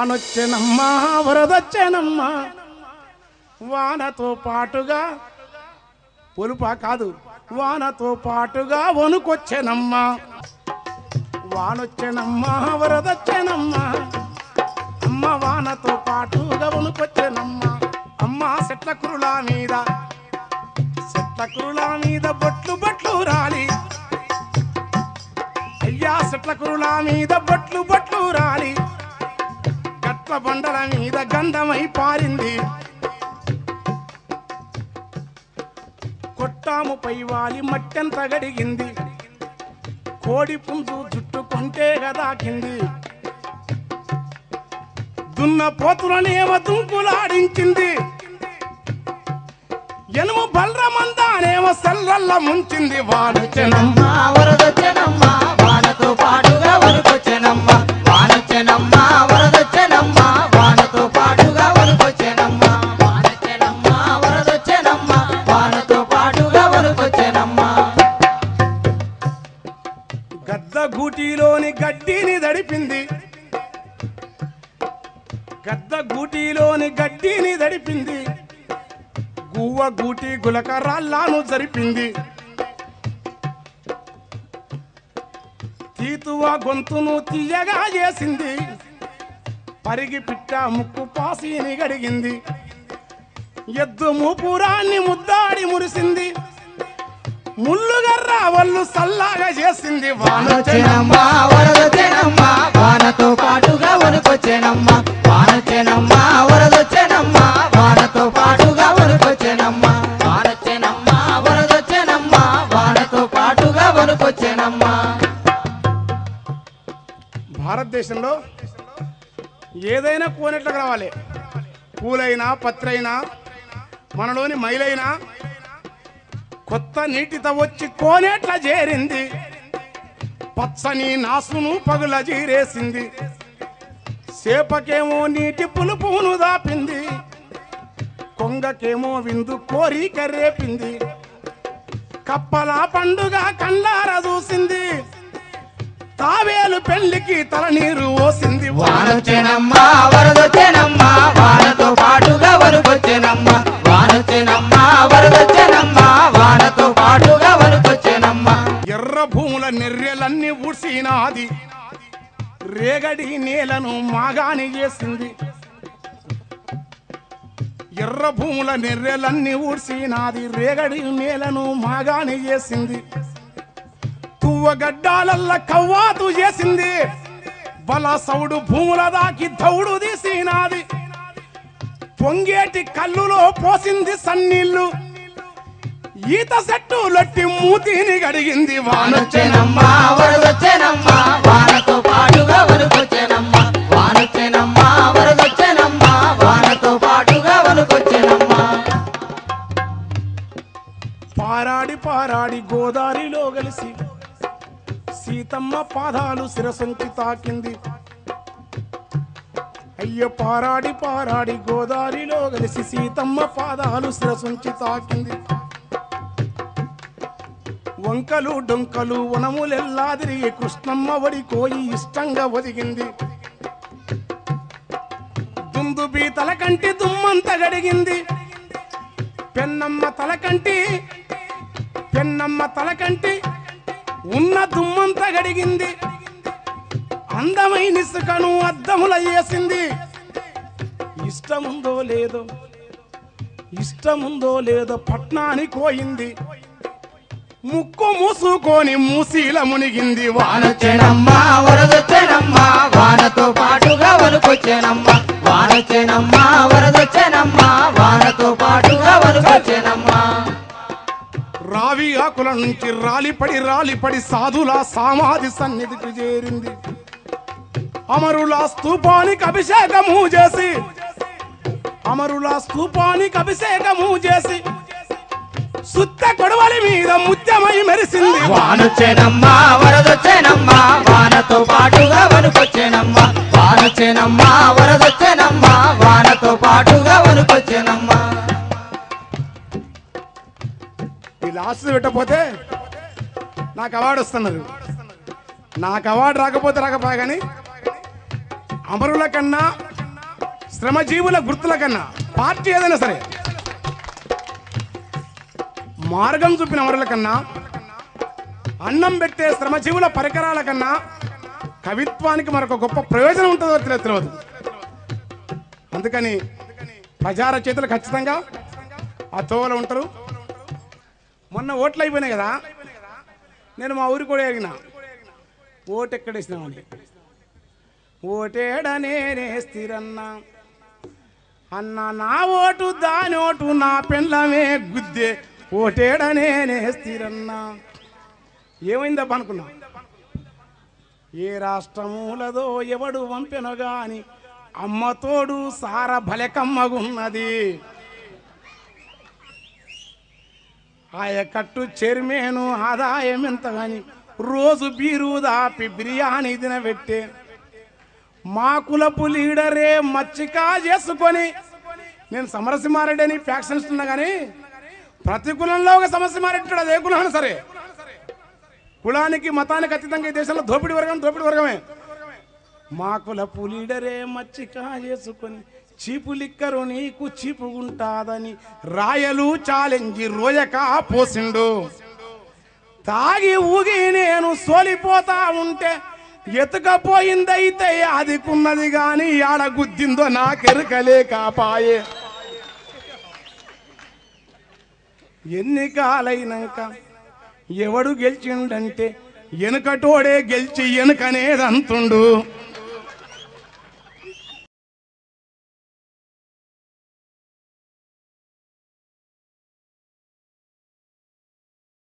వానొచ్చెనమ్మా వరదొచ్చెనమ్మా వానతో పాటుగా పొలుప కాదు వానతో పాటుగా వణుకొచ్చెనమ్మా వానొచ్చెనమ్మా వరదొచ్చెనమ్మా అమ్మ వానతో పాటుగా వణుకొచ్చెనమ్మా అమ్మ చెట్ల కురుల మీద చెట్ల కురుల మీద బొట్లు బొట్లు రాలి అయ్యా చెట్ల కురుల మీద బొట్లు బొట్లు రాలి గట్ల బండల మీద గంధమై పారింది కొట్టాము పై వాలి మట్టెంత గడిగింది కోడి పుంజు జుట్టుకుంటే గదాకింది దున్న పోతులనేమ దుంకులాడించింది ఎనుము బల్రమందానేమో సెల్లల్ల ముంచింది వాడుచెనమ్మ మా వరదొచ్చెనమ్మ వానతో పాటుగా వరకొచ్చెనమ్మ వానొచ్చెనమ్మ వరదొచ్చెనమ్మ వానతో పాటుగా వరకొచ్చెనమ్మ వానొచ్చెనమ్మ వరదొచ్చెనమ్మ వానతో పాటుగా వరకొచ్చెనమ్మ గద్ద గూటిలోని గడ్డిని దడిపింది గద్ద గూటిలోని గడ్డిని దడిపింది గువ్వ గూటి గులక రాళ్ళను జరిపింది తీతువ గొంతును తీయగా చేసింది పరిగి పిట్ట ముక్కు పాసిని గడిగింది ఎద్దు మూపురాన్ని ముద్దాడి మురిసింది ముల్లుగర్ర వల్లు సల్లాగా చేసింది వానొచ్చెనమ్మ వానొచ్చెనమ్మ వరదొచ్చెనమ్మ వానతో పాటుగా వరకొచ్చెనమ్మ వానొచ్చెనమ్మ వరదొచ్చెనమ్మ వానతో పాటుగా వరకొచ్చెనమ్మ వానొచ్చెనమ్మ వరదొచ్చెనమ్మ వానతో పాటుగా వరకొచ్చెనమ్మ భారతదేశంలో ఏదైనా కోనేట్లకు రావాలి పూలైనా పత్రైనా మనలోని మైలైనా కొత్త నీటితో వచ్చి కోనేట్ల చేరింది పచ్చని నాసును పగుల జీరేసింది సేపకేమో నీటి పులుపును దాపింది కొంగకేమో విందు కోరిక రేపింది కప్పల పండుగ కండార చూసింది తావేలు పెళ్లికి తల నీరు ఓసింది వానొచ్చెనమ్మ వరదొచ్చెనమ్మ వానతో పాటుగా వరకొచ్చెనమ్మ వానొచ్చెనమ్మ వరదొచ్చెనమ్మ వానతో పాటుగా వరకొచ్చెనమ్మ ఎర్ర భూముల నెర్రెలన్నీ ఊడ్సినాది రేగడి నేలను మాగాని చేసింది ఎర్ర భూముల నెర్రెలన్నీ ఊడ్సినాది రేగడి నేలను మాగాని చేసింది తువ్వగడ్డాలల్ల కవ్వాతు చేసింది బల సౌడు భూముల దాకి దౌడు తీసినాది పొంగేటి కల్లులో పోసింది సన్నీళ్ళు ఈత చెట్టు లొట్టి మూతిని గడిగింది వానొచ్చెనమ్మ వానొచ్చెనమ్మ వరదొచ్చెనమ్మ వానతో పాటుగా వరకొచ్చెనమ్మ వానొచ్చెనమ్మ వరదొచ్చెనమ్మ వానతో పాటుగా వరకొచ్చెనమ్మ పారాడి పారాడి గోదారిలో కలిసి సీతమ్మ పాదాలు శిరసంకి తాకింది అయ్య పారాడి పారాడి గోదారిలో కలిసి సీతమ్మ పాదాలు శిరసంచి తాకింది వంకలు డొంకలు వనములెల్లా తిరిగి కృష్ణమ్మ వడి కోయి ఇష్టంగా ఒదిగింది దుందుబి తలకంటి దుమ్మంత గడిగింది పెన్నమ్మ తలకంటి పెన్నమ్మ తలకంటి ఉన్న దుమ్మంత గడిగింది అందమైన ఇసుకను అద్దముల వేసింది ఇష్టముందో లేదో ఇష్టముందో లేదో పట్నానికి పోయింది ముక్కు మూసుకొని మూసీల మునిగింది వానొచ్చెనమ్మ వరదొచ్చెనమ్మ వానతో పాటుగా వరకొచ్చెనమ్మ వానొచ్చెనమ్మ వరదొచ్చెనమ్మ వానతో పాటుగా వరకొచ్చెనమ్మ రావి ఆకుల నుంచి రాలిపడి రాలిపడి సాధుల సమాధి సన్నిధికి చేరింది అమరుల స్తూపానికి అభిషేకము చేసి అమరుల స్తూపానికి అభిషేకము చేసి సుత్త కొడవలి మీద ముత్యమై మెరిసింది వానొచ్చెనమ్మ వరదొచ్చెనమ్మ వానతో పాటుగా వరకొచ్చెనమ్మ వానొచ్చెనమ్మ వరదొచ్చెనమ్మ వానతో పాటుగా వరకొచ్చెనమ్మ ఈ లాస్ట్ పెట్టకపోతే నాకు అవార్డు వస్తున్నది నాకు అవార్డు రాకపోతే రాకపోయా కానీ అమరుల కన్నా శ్రమజీవుల గుర్తుల కన్నా పార్టీ ఏదైనా సరే మార్గం చూపిన వరుల కన్నా అన్నం పెట్టే శ్రమజీవుల పరికరాల కన్నా కవిత్వానికి మరొక గొప్ప ప్రయోజనం ఉంటుందో తెలియదు తెలియదు అందుకని ప్రజా రచయితలు ఖచ్చితంగా ఆ తోవలో ఉంటారు మొన్న ఓట్లు అయిపోయినాయి కదా నేను మా ఊరికి కూడా అడిగిన ఓటు ఎక్కడేసినామని ఓటేడనే స్థిరన్నా అన్న నా ఓటు దాని ఓటు నా పెండ్లమే గుద్దే ఓటేడనే స్థిరన్నా ఏమైందబ్బా అనుకున్నా ఏ రాష్ట్రములదో ఎవడు వంపెనో గాని అమ్మతోడు సార భలెకమ్మగున్నది ఆయకట్టు చైర్మేను ఆదాయం ఎంత గాని రోజు బీరు దాపి బిర్యానీ తినబెట్టే మా కులపు లీడరే మచ్చిక చేసుకొని నేను సమరసింహారెడ్డి అని ఫ్యాక్షన్స్ ఉన్నా కానీ ప్రతి కులంలో ఒక సమరసింహారెడ్డి ఉంటాడు, అదే కులం అయినా సరే కులానికి మతానికి అతీతంగా ఈ దేశంలో దోపిడి వర్గం దోపిడి వర్గమే మా కులపు లీడరే మచ్చిక చేసుకొని చీపు లిక్కరు నీకు చీపుగుంటాదని రాయలు ఛాలెంజ్ రోజక పోసిండు తాగి ఊగి నేను సోలిపోతా ఉంటే ఎతుకపోయిందైతే అదికున్నది గాని ఆడ గుద్దిందో నాకెరకలే కాపాయే ఎన్నికాలైనాక ఎవడు గెలిచిండంటే వెనుకటోడే గెలిచి వెనుకనేదంతుండు